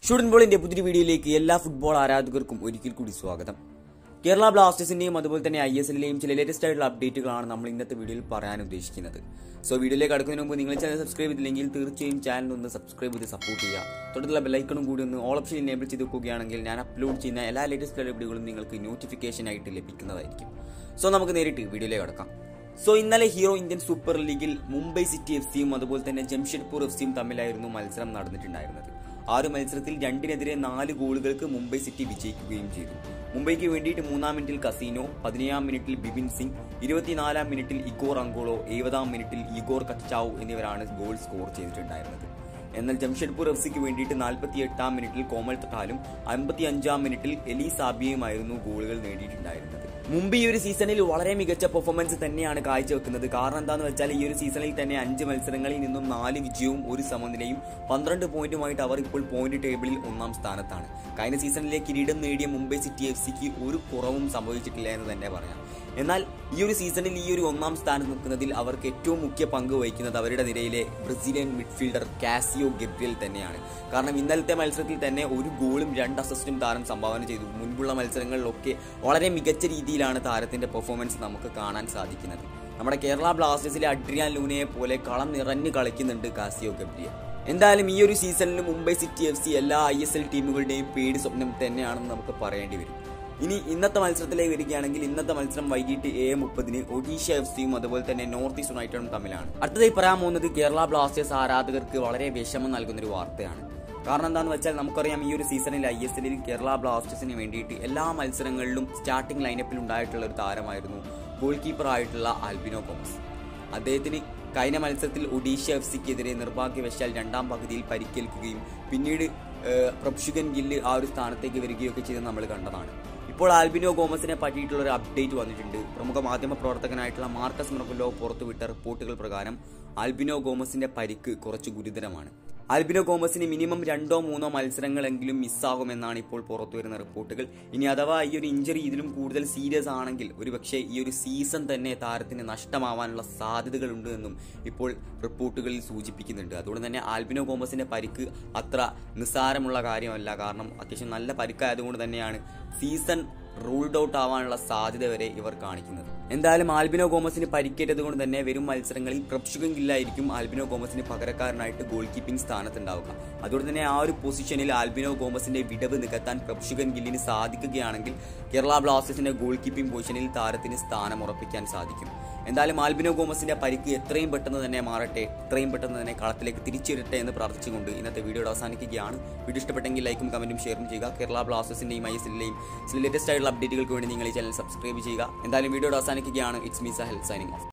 ഷൂട്ടൻ ബോളിന്റെ പുതിയ വീഡിയോയിലേക്ക് എല്ലാ ഫുട്ബോൾ ആരാധകർക്കും ഒരിക്കൽ കൂടി സ്വാഗതം കേരള ബ്ലാസ്റ്റേഴ്സിന്റെയും അതുപോലെ തന്നെ ഐ എസ് എല്ലിലെയും ചില ലേറ്റസ്റ്റ് ആയിട്ടുള്ള അപ്ഡേറ്റുകളാണ് നമ്മൾ ഇന്നത്തെ വീഡിയോയിൽ പറയാൻ ഉദ്ദേശിക്കുന്നത് സോ വീഡിയോയിലേക്ക് കടക്കുന്നതിന് മുമ്പ് നിങ്ങൾ ചാനൽ സബ്സ്ക്രൈബ് ചെയ്തില്ലെങ്കിൽ തീർച്ചയായും ചാനൽ ഒന്ന് സബ്സ്ക്രൈബ് ചെയ്ത് സപ്പോർട്ട് ചെയ്യുക തൊട്ടുള്ള ബെല്ലൈക്കണും കൂടി ഒന്ന് ഓൾ ഓപ്ഷൻ എനേബിൾ ചെയ്ത് വെക്കുകയാണെങ്കിൽ ഞാൻ അപ്ലോഡ് ചെയ്യുന്ന എല്ലാ ലേറ്റസ്റ്റ് വീഡിയോകളും നിങ്ങൾക്ക് നോട്ടിഫിക്കേഷൻ ആയിട്ട് ലഭിക്കുന്നതായിരിക്കും സോ നമുക്ക് നേരിട്ട് വീഡിയോയിലേക്ക് കടക്കാം സോ ഇന്നലെ ഹീറോ ഇന്ത്യൻ സൂപ്പർ ലീഗിൽ മുംബൈ സിറ്റി എഫ് സിയും അതുപോലെ തന്നെ ജംഷഡ്പൂർ എഫ് സിയും തമ്മിലായിരുന്നു മത്സരം നടന്നിട്ടുണ്ടായിരുന്നത് ആ ഒരു മത്സരത്തിൽ രണ്ടിനെതിരെ നാല് ഗോളുകൾക്ക് മുംബൈ സിറ്റി വിജയിക്കുകയും ചെയ്തു മുംബൈക്ക് വേണ്ടിയിട്ട് മൂന്നാം മിനിറ്റിൽ കസീനോ പതിനേഴാം മിനിറ്റിൽ ബിപിൻ സിംഗ് ഇരുപത്തിനാലാം മിനിറ്റിൽ ഇഗോർ അങ്കോളോ എഴുപതാം മിനിറ്റിൽ ഇഗോർ കച്ചാവു എന്നിവരാണ് ഗോൾ സ്കോർ ചെയ്തിട്ടുണ്ടായിരുന്നത് എന്നാൽ ജംഷഡ്പൂർ എഫ് സിക്ക് വേണ്ടിയിട്ട് നാൽപ്പത്തി എട്ടാം മിനിറ്റിൽ കോമൽ തട്ടാലും അമ്പത്തി അഞ്ചാം മിനിറ്റിൽ എലി സാബിയുമായിരുന്നു ഗോളുകൾ നേടിയിട്ടുണ്ടായിരുന്നത് മുമ്പ് ഈ ഒരു സീസണിൽ വളരെ മികച്ച പെർഫോമൻസ് തന്നെയാണ് കാഴ്ചവെക്കുന്നത് കാരണം എന്താണെന്ന് വെച്ചാൽ ഈ ഒരു സീസണിൽ തന്നെ അഞ്ച് മത്സരങ്ങളിൽ നിന്നും നാല് വിജയവും ഒരു സമനിലയും പന്ത്രണ്ട് പോയിന്റുമായിട്ട് അവർ ഇപ്പോൾ പോയിന്റ് ടേബിളിൽ ഒന്നാം സ്ഥാനത്താണ് കഴിഞ്ഞ സീസണിലെ കിരീടം നേടിയ മുംബൈ സിറ്റി എഫ് സിക്ക് ഒരു കുറവും സംഭവിച്ചിട്ടില്ല എന്ന് തന്നെ പറയാം എന്നാൽ ഈ ഒരു സീസണിൽ ഈ ഒരു ഒന്നാം സ്ഥാനത്ത് നിൽക്കുന്നതിൽ അവർക്ക് ഏറ്റവും മുഖ്യ പങ്ക് വഹിക്കുന്നത് അവരുടെ നിരയിലെ ബ്രസീലിയൻ മിഡ്ഫീൽഡർ കാസിയോ ഗബ്രിയൽ തന്നെയാണ് കാരണം ഇന്നലത്തെ മത്സരത്തിൽ തന്നെ ഒരു ഗോളും രണ്ട് അസിസ്റ്റും താരം സംഭാവന ചെയ്തു മുൻപുള്ള മത്സരങ്ങളിലൊക്കെ വളരെ മികച്ച രീതിയിലാണ് താരത്തിന്റെ പെർഫോമൻസ് നമുക്ക് കാണാൻ സാധിക്കുന്നത് നമ്മുടെ കേരള ബ്ലാസ്റ്റേഴ്സിലെ അഡ്രിയാൻ ലൂനയെ പോലെ കളം നിറഞ്ഞു കളിക്കുന്നുണ്ട് കാസിയോ ഗബ്രിയൽ എന്തായാലും ഈ ഒരു സീസണിൽ മുംബൈ സിറ്റി എഫ് സി എല്ലാ ഐ എസ് എൽ ടീമുകളുടെയും പേടി സ്വപ്നം തന്നെയാണെന്ന് നമുക്ക് പറയേണ്ടി വരും ഇനി ഇന്നത്തെ മത്സരത്തിലേക്ക് വരികയാണെങ്കിൽ ഇന്നത്തെ മത്സരം വൈകിട്ട് ഏഴ് മുപ്പതിന് ഒഡീഷ എഫ് സിയും അതുപോലെ തന്നെ നോർത്ത് ഈസ്റ്റ് യുണൈറ്റഡും തമ്മിലാണ് അടുത്തതായി പറയാൻ പോകുന്നത് കേരള ബ്ലാസ്റ്റേഴ്സ് ആരാധകർക്ക് വളരെ വിഷമം നൽകുന്ന ഒരു വാർത്തയാണ് കാരണം എന്താണെന്ന് വെച്ചാൽ നമുക്കറിയാം ഈ ഒരു സീസണിൽ ഐ എസ് എല്ലിൽ കേരള ബ്ലാസ്റ്റേഴ്സിന് വേണ്ടിയിട്ട് എല്ലാ മത്സരങ്ങളിലും സ്റ്റാർട്ടിംഗ് ലൈനപ്പിൽ ഉണ്ടായിട്ടുള്ള ഒരു താരമായിരുന്നു ഗോൾ കീപ്പർ ആയിട്ടുള്ള ആൽബിനോ കോമസ് അദ്ദേഹത്തിന് കഴിഞ്ഞ മത്സരത്തിൽ ഒഡീഷ എഫ് സിക്കെതിരെ നിർഭാഗ്യവശാൽ രണ്ടാം പകുതിയിൽ പരിക്കേൽക്കുകയും പിന്നീട് പ്രഭുഷുകൻ ഗില്ല് ആ ഒരു സ്ഥാനത്തേക്ക് വരികയൊക്കെ ചെയ്ത് നമ്മൾ കണ്ടതാണ് ഇപ്പോൾ ആൽബിനോ ഗോമസിനെ പറ്റിയിട്ടുള്ള ഒരു അപ്ഡേറ്റ് വന്നിട്ടുണ്ട് പ്രമുഖ മാധ്യമ പ്രവർത്തകനായിട്ടുള്ള മാർക്കസ് മർഗുലോ പുറത്തുവിട്ട റിപ്പോർട്ടുകൾ പ്രകാരം ആൽബിനോ ഗോമസിന്റെ പരിക്ക് കുറച്ച് ഗുരുതരമാണ് ആൽബിനോ ഗോമസിന് മിനിമം രണ്ടോ മൂന്നോ മത്സരങ്ങളെങ്കിലും മിസ്സാകുമെന്നാണ് ഇപ്പോൾ പുറത്തുവരുന്ന റിപ്പോർട്ടുകൾ ഇനി അഥവാ ഈ ഒരു ഇഞ്ചറി ഇതിലും കൂടുതൽ സീരിയസ് ആണെങ്കിൽ ഒരുപക്ഷെ ഈ ഒരു സീസൺ തന്നെ താരത്തിന് നഷ്ടമാവാനുള്ള സാധ്യതകളുണ്ട് എന്നും ഇപ്പോൾ റിപ്പോർട്ടുകളിൽ സൂചിപ്പിക്കുന്നുണ്ട് അതുകൊണ്ട് തന്നെ ആൽബിനോ ഗോമസിന്റെ പരിക്ക് അത്ര നിസ്സാരമുള്ള കാര്യമല്ല കാരണം അത്യാവശ്യം നല്ല പരിക്കായതുകൊണ്ട് തന്നെയാണ് സീസൺ റൂൾഡ് ഔട്ട് ആവാനുള്ള സാധ്യത വരെ ഇവർ കാണിക്കുന്നത് എന്തായാലും ആൽബിനോ ഗോമസിന് പരിക്കേറ്റത് കൊണ്ട് തന്നെ വരും മത്സരങ്ങളിൽ പ്രപ്ഷുകം ഗില്ലായിരിക്കും ആൽബിനോ ഗോമസിന് പകരക്കാരനായിട്ട് ഗോൾ കീപ്പിംഗ് സ്ഥാനത്തുണ്ടാവുക അതുകൊണ്ട് തന്നെ ആ ഒരു പൊസിഷനിൽ ആൽബിനോ ഗോമസിന്റെ വിടവ് നികത്താൻ പ്രപ്ഷുകൻ ഗില്ലിന് സാധിക്കുകയാണെങ്കിൽ കേരള ബ്ലാസ്റ്റേഴ്സിന്റെ ഗോൾ കീപ്പിംഗ് പൊസിഷനിൽ താരത്തിന് സ്ഥാനം ഉറപ്പിക്കാൻ സാധിക്കും എന്തായാലും ആൽബിനോ ഗോമസിന്റെ പരിക്ക് എത്രയും പെട്ടെന്ന് തന്നെ മാറട്ടെ എത്രയും പെട്ടെന്ന് തന്നെ കളത്തിലേക്ക് തിരിച്ചിരട്ടെ എന്ന് പ്രാർത്ഥിച്ചുകൊണ്ട് ഇന്നത്തെ വീഡിയോ അവസാനിക്കുകയാണ് വീഡിയോ ഇഷ്ടപ്പെട്ടെങ്കിൽ ലൈക്കും കമന്റും ഷെയറും ചെയ്യുക കേരള ബ്ലാസ്റ്റേഴ്സിന്റെയും ഐ എസ് എല്ലിലെയും ലേറ്റസ്റ്റ് ആയിട്ടുള്ള അപ്ഡേറ്റുകൾക്ക് വേണ്ടി നിങ്ങൾ ഈ ചാനൽ സബ്സ്ക്രൈബ് ചെയ്യുക എന്തായാലും വീഡിയോ അവസാനിക്കുകയാണ് it's me Sahal signing of